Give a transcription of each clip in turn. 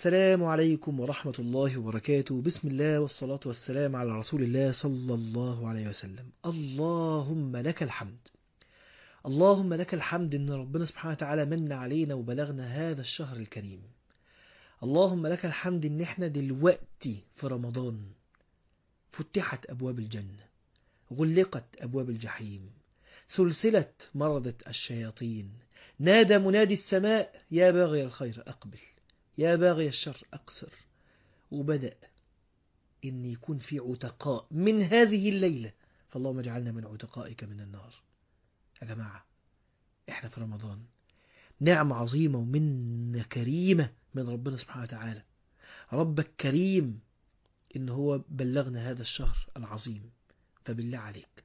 السلام عليكم ورحمة الله وبركاته بسم الله والصلاة والسلام على رسول الله صلى الله عليه وسلم اللهم لك الحمد اللهم لك الحمد إن ربنا سبحانه وتعالى من علينا وبلغنا هذا الشهر الكريم اللهم لك الحمد إن احنا دلوقتي في رمضان فتحت أبواب الجنة غلقت أبواب الجحيم سلسلة مرضت الشياطين نادى منادي السماء يا باغي الخير أقبل يا باغي الشر أقصر وبدأ إن يكون في عتقاء من هذه الليلة فاللهم اجعلنا من عتقائك من النار يا جماعة احنا في رمضان نعمة عظيمة ومنة كريمة من ربنا سبحانه وتعالى ربك كريم إن هو بلغنا هذا الشهر العظيم فبالله عليك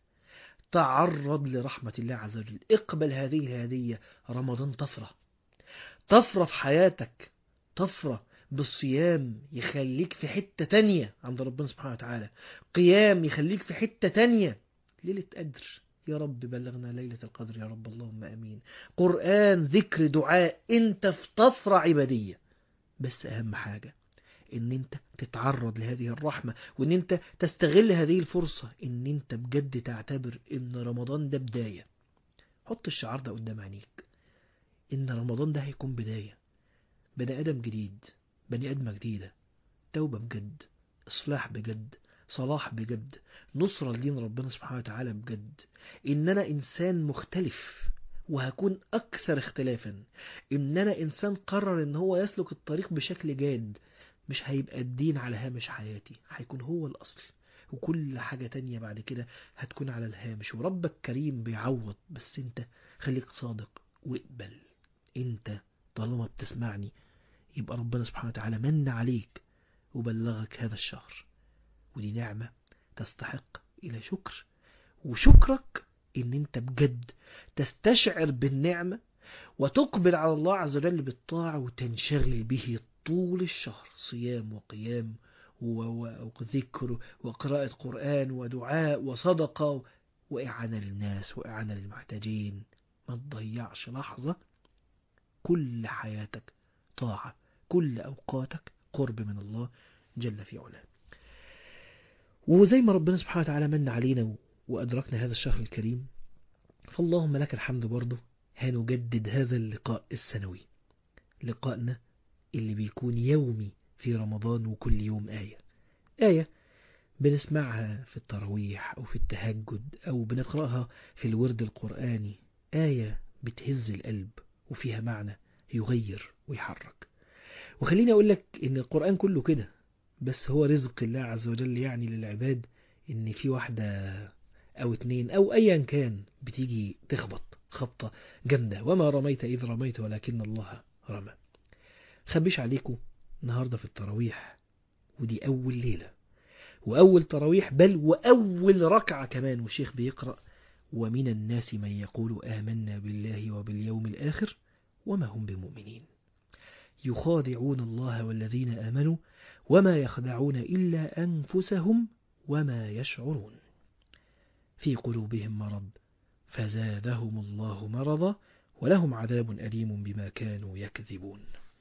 تعرض لرحمة الله عز وجل اقبل هذه الهدية رمضان طفرة طفرة في حياتك طفرة بالصيام يخليك في حتة تانية عند ربنا سبحانه وتعالى قيام يخليك في حتة تانية ليلة قدر يا رب بلغنا ليلة القدر يا رب اللهم أمين قرآن ذكر دعاء انت في طفرة عبادية بس أهم حاجة ان انت تتعرض لهذه الرحمة وان انت تستغل هذه الفرصة ان انت بجد تعتبر ان رمضان ده بداية حط الشعار ده قدام عينيك ان رمضان ده هيكون بداية بني ادم جديد بني ادمة جديدة توبة بجد اصلاح بجد صلاح بجد نصرة لدين ربنا سبحانه وتعالى بجد ان انا انسان مختلف وهكون اكثر اختلافا ان انا انسان قرر ان هو يسلك الطريق بشكل جاد مش هيبقى الدين على هامش حياتي هيكون هو الأصل وكل حاجة تانية بعد كده هتكون على الهامش وربك كريم بيعوض بس انت خليك صادق واقبل انت طالما بتسمعني يبقى ربنا سبحانه وتعالى من عليك وبلغك هذا الشهر ودي نعمة تستحق إلى شكر وشكرك ان انت بجد تستشعر بالنعمة وتقبل على الله عز وجل بالطاعة وتنشغل به طول الشهر صيام وقيام وذكر وقراءة قرآن ودعاء وصدقة وإعانة للناس وإعانة للمحتاجين ما تضيعش لحظة كل حياتك طاعة كل أوقاتك قرب من الله جل في علاه وزي ما ربنا سبحانه وتعالى من علينا وأدركنا هذا الشهر الكريم فاللهم لك الحمد برضه هنجدد هذا اللقاء السنوي لقائنا اللي بيكون يومي في رمضان وكل يوم آية آية بنسمعها في التراويح أو في التهجد أو بنقرأها في الورد القرآني آية بتهز القلب وفيها معنى يغير ويحرك وخليني أقول لك إن القرآن كله كده بس هو رزق الله عز وجل يعني للعباد إن في واحدة أو اتنين أو أيا كان بتيجي تخبط خبطة جامدة وما رميت إذ رميت ولكن الله رمى خبيش عليكم النهاردة في التراويح ودي أول ليلة وأول تراويح بل وأول ركعة كمان والشيخ بيقرأ ومن الناس من يقول آمنا بالله وباليوم الآخر وما هم بمؤمنين يخادعون الله والذين آمنوا وما يخدعون إلا أنفسهم وما يشعرون في قلوبهم مرض فزادهم الله مرضا ولهم عذاب أليم بما كانوا يكذبون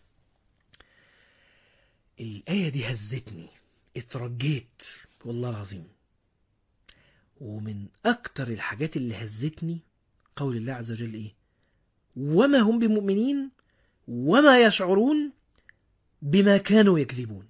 الآية دي هزتني اترجيت والله العظيم ومن أكتر الحاجات اللي هزتني قول الله عز وجل إيه وما هم بمؤمنين وما يشعرون بما كانوا يكذبون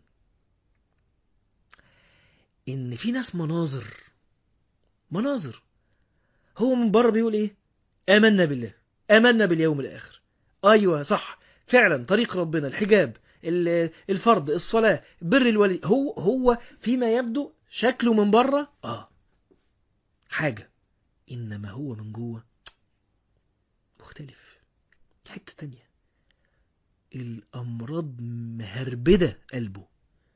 إن في ناس مناظر مناظر هو من بره بيقول إيه آمنا بالله آمنا باليوم الآخر أيوة صح فعلا طريق ربنا الحجاب الفرض الصلاة بر الولي هو هو فيما يبدو شكله من بره اه حاجة إنما هو من جوه مختلف حتة تانية الأمراض مهربدة قلبه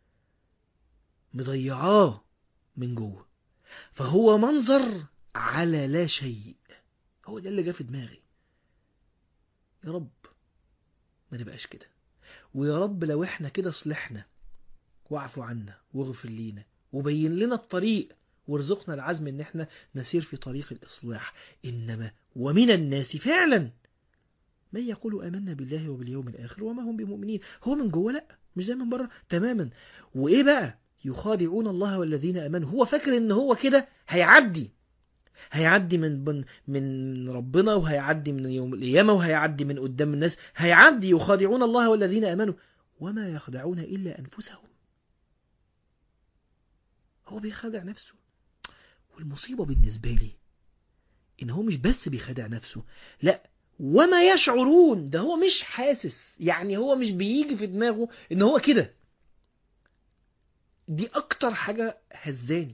مضيعاه من جوه فهو منظر على لا شيء هو ده اللي جه في دماغي يا رب ما نبقاش كده ويا رب لو احنا كده صلحنا واعفو عنا واغفر لينا وبين لنا الطريق وارزقنا العزم ان احنا نسير في طريق الاصلاح انما ومن الناس فعلا من يقول امنا بالله وباليوم الاخر وما هم بمؤمنين هو من جوه لا مش زي من بره تماما وايه بقى يخادعون الله والذين امنوا هو فاكر ان هو كده هيعدي هيعدي من من من ربنا وهيعدي من يوم القيامه وهيعدي من قدام الناس هيعدي يخادعون الله والذين امنوا وما يخدعون الا انفسهم هو بيخدع نفسه والمصيبه بالنسبه لي ان هو مش بس بيخدع نفسه لا وما يشعرون ده هو مش حاسس يعني هو مش بيجي في دماغه ان هو كده دي اكتر حاجة هزاني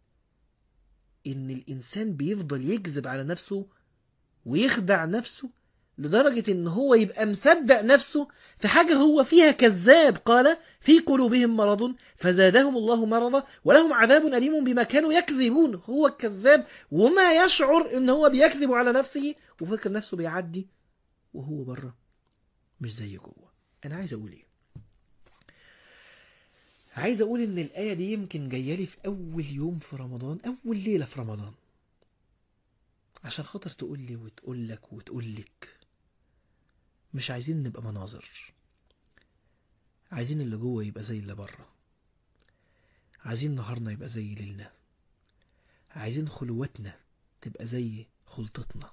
ان الانسان بيفضل يكذب على نفسه ويخدع نفسه لدرجة ان هو يبقى مصدق نفسه في حاجة هو فيها كذاب قال في قلوبهم مرض فزادهم الله مرضا ولهم عذاب أليم بما كانوا يكذبون هو الكذاب وما يشعر ان هو بيكذب على نفسه وفكر نفسه بيعدي وهو بره مش زي جوه انا عايز اقول ايه عايز اقول ان الايه دي يمكن جايه لي في اول يوم في رمضان اول ليله في رمضان عشان خاطر تقول لي وتقول لك وتقول لك مش عايزين نبقى مناظر عايزين اللي جوه يبقى زي اللي بره عايزين نهارنا يبقى زي ليلنا عايزين خلوتنا تبقى زي خلطتنا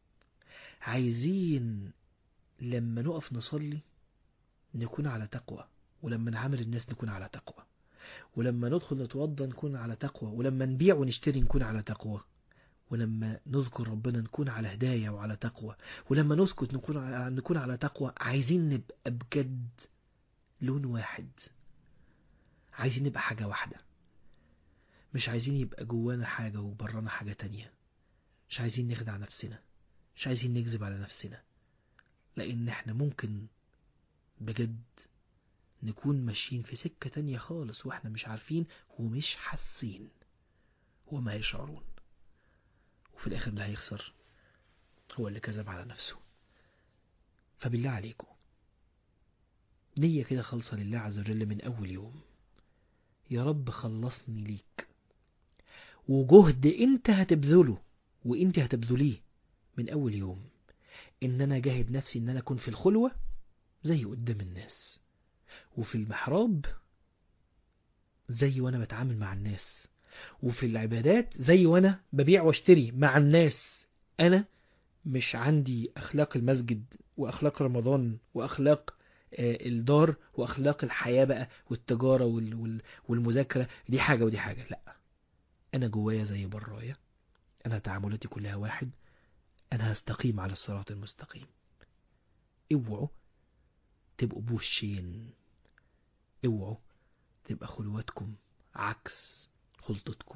عايزين لما نقف نصلي نكون على تقوى ولما نعامل الناس نكون على تقوى ولما ندخل نتوضى نكون على تقوى ولما نبيع ونشتري نكون على تقوى ولما نذكر ربنا نكون على هداية وعلى تقوى ولما نسكت نكون على, نكون على تقوى عايزين نبقى بجد لون واحد عايزين نبقى حاجة واحدة مش عايزين يبقى جوانا حاجة وبرانا حاجة تانية مش عايزين نخدع نفسنا مش عايزين نكذب على نفسنا لأن احنا ممكن بجد نكون ماشيين في سكة تانية خالص واحنا مش عارفين ومش حاسين وما يشعرون وفي الآخر اللي هيخسر هو اللي كذب على نفسه فبالله عليكم نية كده خالصة لله عز وجل من أول يوم يا رب خلصني ليك وجهد انت هتبذله وانت هتبذليه من أول يوم إن أنا جاهد نفسي إن أنا أكون في الخلوة زي قدام الناس وفي المحراب زي وأنا بتعامل مع الناس وفي العبادات زي وأنا ببيع واشتري مع الناس أنا مش عندي أخلاق المسجد وأخلاق رمضان وأخلاق الدار وأخلاق الحياة بقى والتجارة والمذاكرة دي حاجة ودي حاجة لا أنا جوايا زي برايا أنا تعاملاتي كلها واحد أنا هستقيم على الصراط المستقيم اوعوا تبقوا بوشين اوعوا تبقى خلوتكم عكس خلطتكم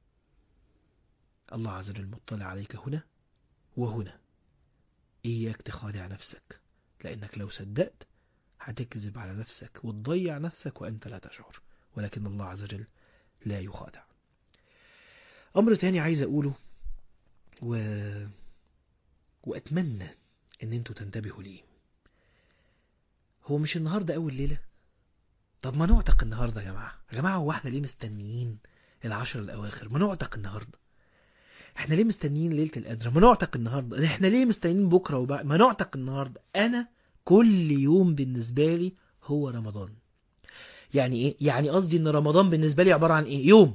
الله عز وجل مطلع عليك هنا وهنا إياك تخادع نفسك لأنك لو صدقت هتكذب على نفسك وتضيع نفسك وأنت لا تشعر ولكن الله عز وجل لا يخادع أمر تاني عايز أقوله و... وأتمنى إن أنتوا تنتبهوا ليه هو مش النهاردة أول ليلة طب ما نعتق النهاردة يا جماعة يا جماعة هو احنا ليه مستنيين العشر الأواخر ما نعتق النهاردة احنا ليه مستنيين ليلة القدر ما نعتق النهاردة احنا ليه مستنيين بكرة وبعد ما نعتق النهاردة أنا كل يوم بالنسبة لي هو رمضان يعني ايه يعني قصدي ان رمضان بالنسبة لي عبارة عن ايه يوم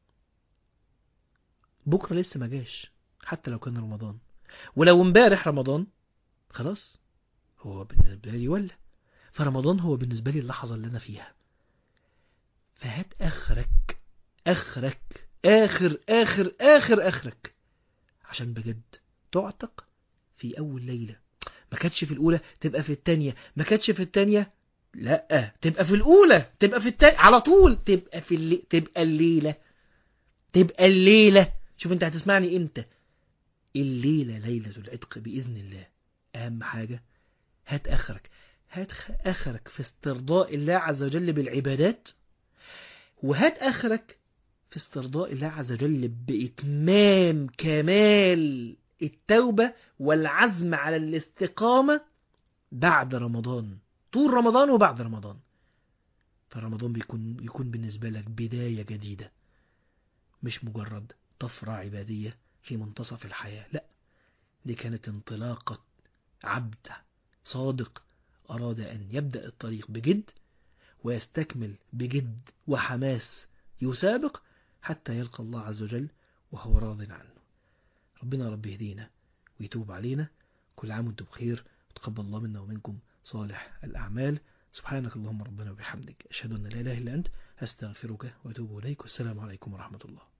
بكرة لسه ما جاش حتى لو كان رمضان ولو امبارح رمضان خلاص هو بالنسبة لي ولا فرمضان هو بالنسبة لي اللحظة اللي أنا فيها فهات آخرك آخرك آخر آخر آخر آخرك عشان بجد تعتق في أول ليلة ما كانتش في الأولى تبقى في التانية ما كانتش في التانية لا تبقى في الأولى تبقى في التانية على طول تبقى في اللي... تبقى الليلة تبقى الليلة شوف انت هتسمعني امتى الليلة ليلة العتق بإذن الله أهم حاجة هات آخرك هات آخرك في استرضاء الله عز وجل بالعبادات وهات آخرك في استرضاء الله عز وجل بإتمام كمال التوبة والعزم على الاستقامة بعد رمضان طول رمضان وبعد رمضان فرمضان بيكون يكون بالنسبة لك بداية جديدة مش مجرد طفرة عبادية في منتصف الحياة لا دي كانت انطلاقة عبد صادق أراد أن يبدأ الطريق بجد ويستكمل بجد وحماس يسابق حتى يلقى الله عز وجل وهو راض عنه ربنا رب يهدينا ويتوب علينا كل عام وانتم بخير وتقبل الله منا ومنكم صالح الأعمال سبحانك اللهم ربنا وبحمدك أشهد أن لا إله إلا أنت أستغفرك وأتوب إليك والسلام عليكم ورحمة الله